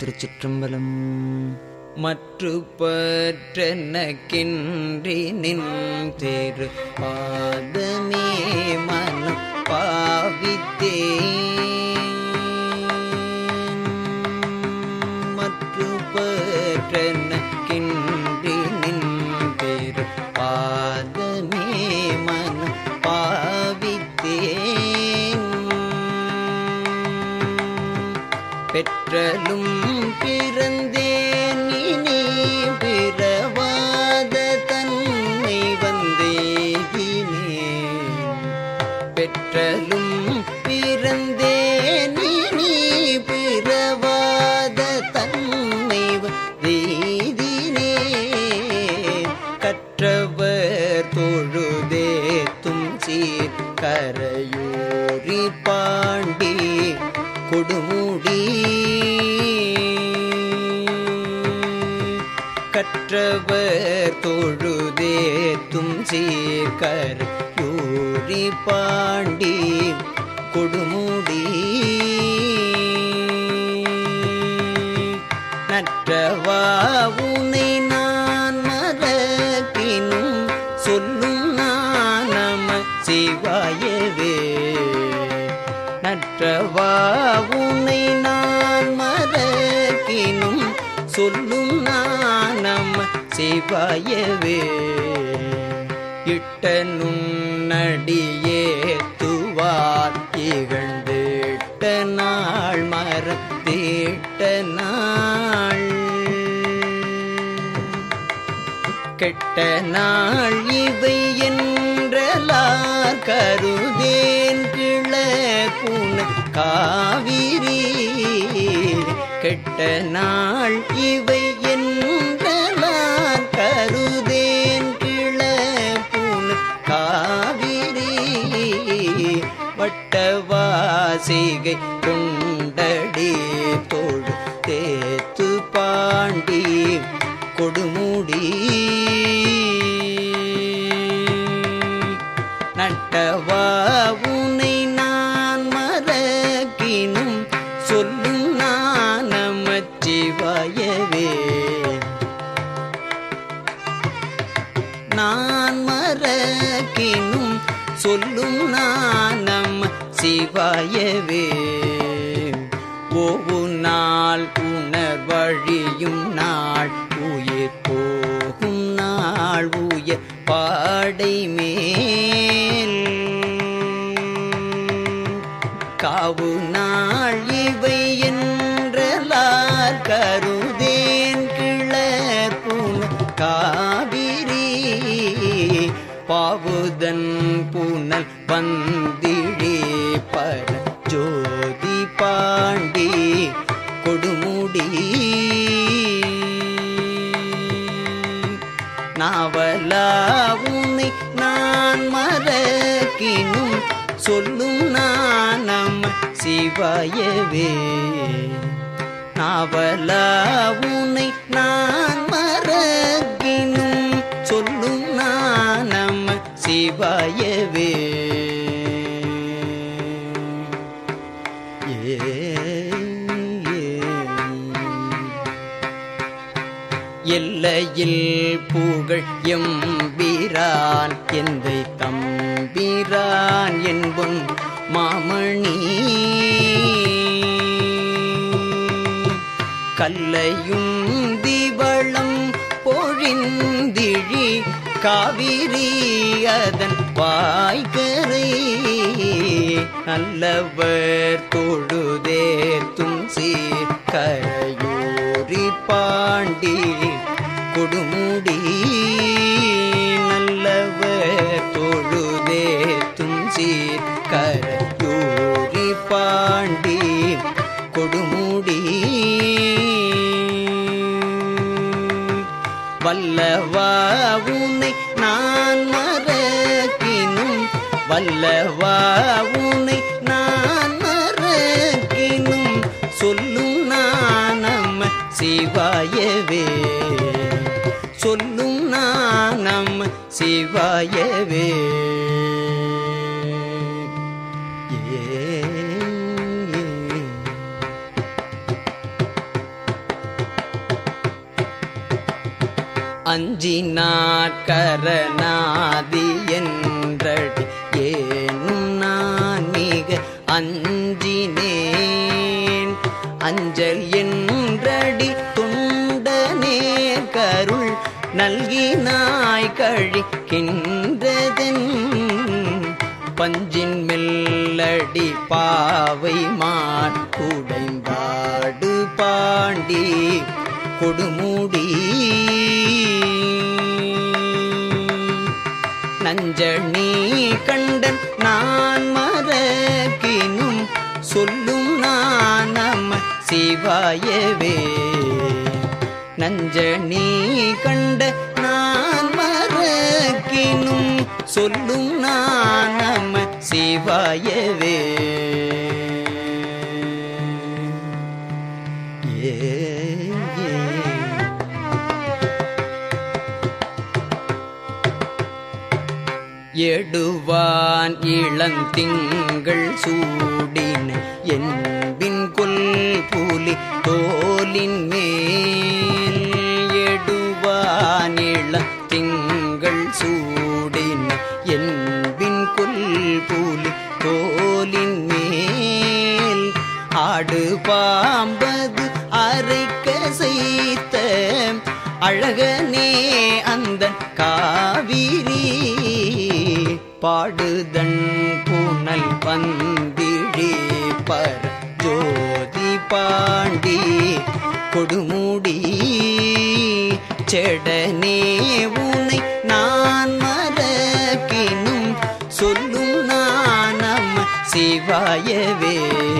திருச்சிற்றம்பலம் மற்று பற்றெனக்கின்றி நின் திரு பாதமே மனம் பாவித்தே மற்று பற்றெனக்கின்றி நின் திரு பாதமே மனம் பாவித்தேன் பெற்றலும் பிறந்தேன் இனி பிறவாத தன்னை வந்தேகினே பெற்றலும் பிறந்தேன் இனி பிறவாத தன்னை வந்தேதினே கற்றவர் தொழுதேத்தும் சீர் கரையூரி பாண்டி கொடுமுடி கற்றவர் தொழுதேத்தும் சீர்கர் யூரி பாண்டி கொடுமுடி நற்றவா உனை நான் மறக்கினும் சொல்லும் நான் நம சிவாயவே நற்றவா உனை நான் மறக்கினும் சொல்லும் நான் நம சிவாயவே இட்ட நுண்ணடியே துவார் இகழ்ந்திட்ட நாள் மரத்திட்ட நாள் கெட்ட நாள் இவை என்றலார் கருதேன் கிள புன காவிரி கெட்ட நாள் இவை என்றலார் கருதேன் கிள புன காவிரி வட்டவாசிகை கொண்டடி தோடு தேத்து பாண்டி கொடுமுடி நட்டவா உனை நான் மறக்கினும் சொல்லும் நான் நமச்சிவாயவே நான் மறக்கினும் சொல்லும் நான் நம்ம சிவாயவே ஓவு நாள் உணர் வழியும் நாள் உயிர் போகும் நாள் உயர் பாடை மேல் காவு நாள் இவை என்றலார் கருதேன் கிளர் புன காவிரி பாவுதன் புனல் வந்திழே பர ஜோதி பாண்டி கொடுமுடி நாவலா உன்னை நான் மறக்கினும் சொல்லும் நான் நம்ம சிவாயவே நாவலா உன்னை நான் மறக்கினும் சொல்லும் நான் நம்ம சிவாயவே ஏ எல்லையில் புகழ் எம்பிரான் எந்தை தம்பிரான் என்பும் மாமணி கல்லையும் திவளம் பொழிந்திழி காவிரி அதன் வாய்கரை நல்லவர் தொழுதேத்தும் சீர் கரையூரி பாண்டி கொடுமுடி நல்லவர் தொழுதேத்தும் சீர் கரையூரி பாண்டி கொடுமுடி வல்லவா உன்னை நான் மறக்கினும் வல்லவா உன்னை நான் மறக்கினும் சொல்லும் நான் நம்ம சிவாயவே சொல்லும் நான் நம்ம சிவாயவே ஏ அஞ்சினாற்கரநாதி என்றடி ஏனும் நான் மிக அஞ்சினேன் அஞ்சல் என்றடி துண்டனே கருள் நல்கினாய் கழிக்கின்றதென் பஞ்சின் மெல்லடி பாவை மாட்டுடைந்தாடு பாண்டி கொடுமுடி நஞ்சணி கண்டன் நான் மறக்கினும் சொல்லும் நான் நம சிவாயவே நஞ்சணி கண்ட நான் மறக்கினும் சொல்லும் நான் நம சிவாயவே ஏ ஏ. எடுவான் இளந்திங்கள் சூடின என்பின் கொல் புலி தோலின் மேல் எடுவான் இளந்திங்கள் சூடின என்பின் கொல் புலி தோலின் மேல் ஆடு பாம்பது அரைக்க செய்த அழகனே அந்த காவிரி பாடுதன் புனல் வந்திழி பர ஜோதி பாண்டி கொடுமுடி செடனே உனை நான் மறக்கினும் சொல்லும் நான் நம சிவாயவே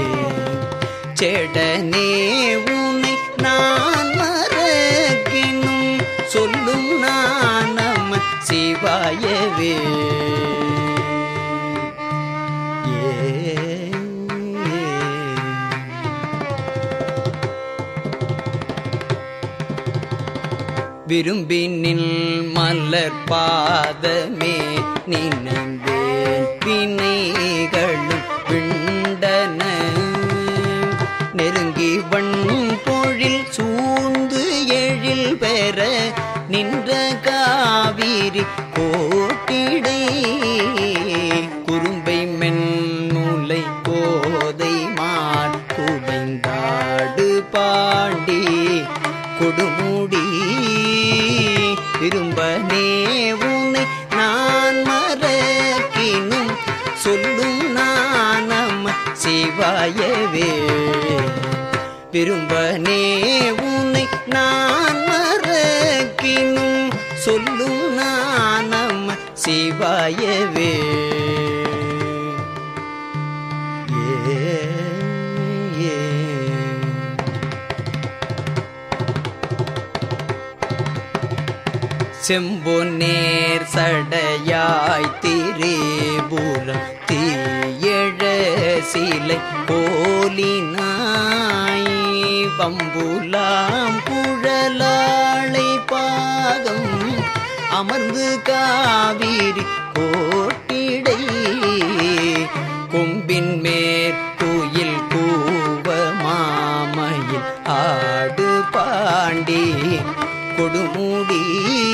செடனே உனை நான் மறக்கினும் சொல்லும் நான் நம சிவாயவே ஏ விரும்பினில் மலர் பாதமே நினைந்தேன் வினைகளும் விண்டன நெருங்கி வண் பொழில் சூழ்ந்து எழில் பெற நின்ற காவிரி கோட்டிடை குறும்பை மென்னுலை கோதை மான் குடைந்தாடு பாண்டி கொடுமுடி விரும்பனே உன்னை நான் மறக்கினும் சொல்லும் நான் நம சிவாயவே விரும்பனே உன்னை நான் மறக்கினும் சொல்லும் நான் நம சிவாயவே ஏ ஏ செம்பொன்னேர் சடையாய் திரேபுரம் தீயழ சிலை போலினாய் பம்புலாம் குழலாளை பாகம் அமர்ந்து காவிரி கோட்டிடை கொம்பின் மேற்குயில் கூவ மாமையில் ஆடு பாண்டி கொடுமுடி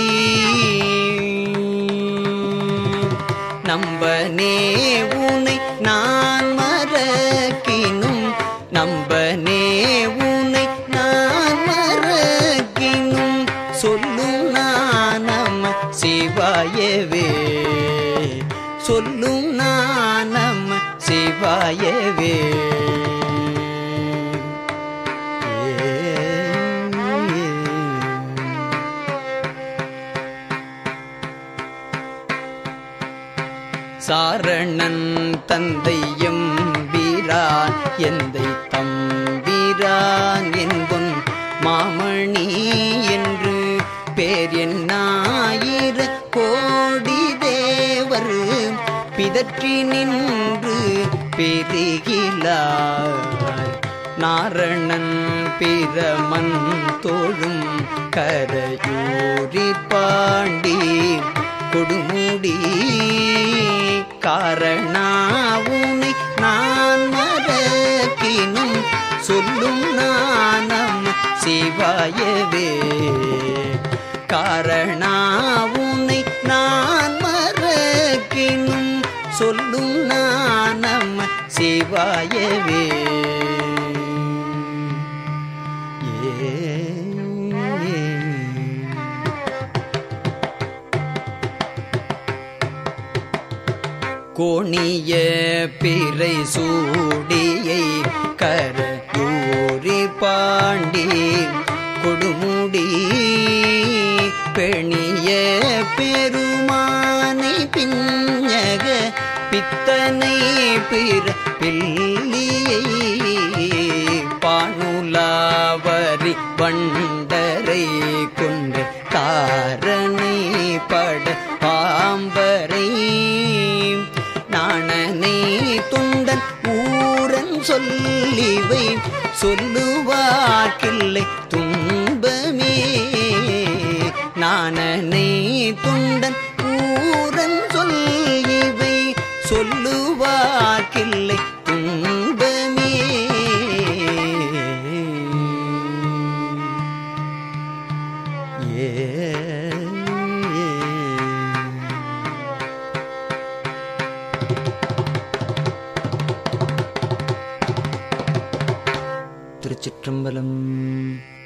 நம்பனே உனை நான் மறக்கினும் நம்பனே உனை நான் மறக்கினும் சொல்லும் நான் நம சிவாயவே சொல்லும் நான் நம சிவாயவே ஏ சாரணன் தந்தையும் வீரான் எந்தை தம்பிரான் என்பொன் மாமணி என்று பேர் என்னாயிர கோடி தேவர் பிதற்றி நின்று பெருகிலார் நாரணன் பிரமன் தோழும் கரையூரி பாண்டி கொடுமுடி காரணாவுனை நான் மறக்கினும் சொல்லும் நானம் சிவாயவே காரண பாயவே ஏ கோணிய பிறை சூடியை கரையூரி பாண்டி கொடுமுடி பெணிய பெருமானை பிஞ்சக பித்தனை பிற பில்லியை பானுலாவரி வண்டரை கொன்று காரணை பட பாம்பரை நாணனை துண்டன் ஊரன் சொல்லிவை சொல்லுவார்க்கில்லை துன்பமே நாணனை துண்டன் ஊரன் சொல்லிவை சொல்லுவார்க்கில்லை துன்பமே ஏ திருச்சிற்றம்பலம்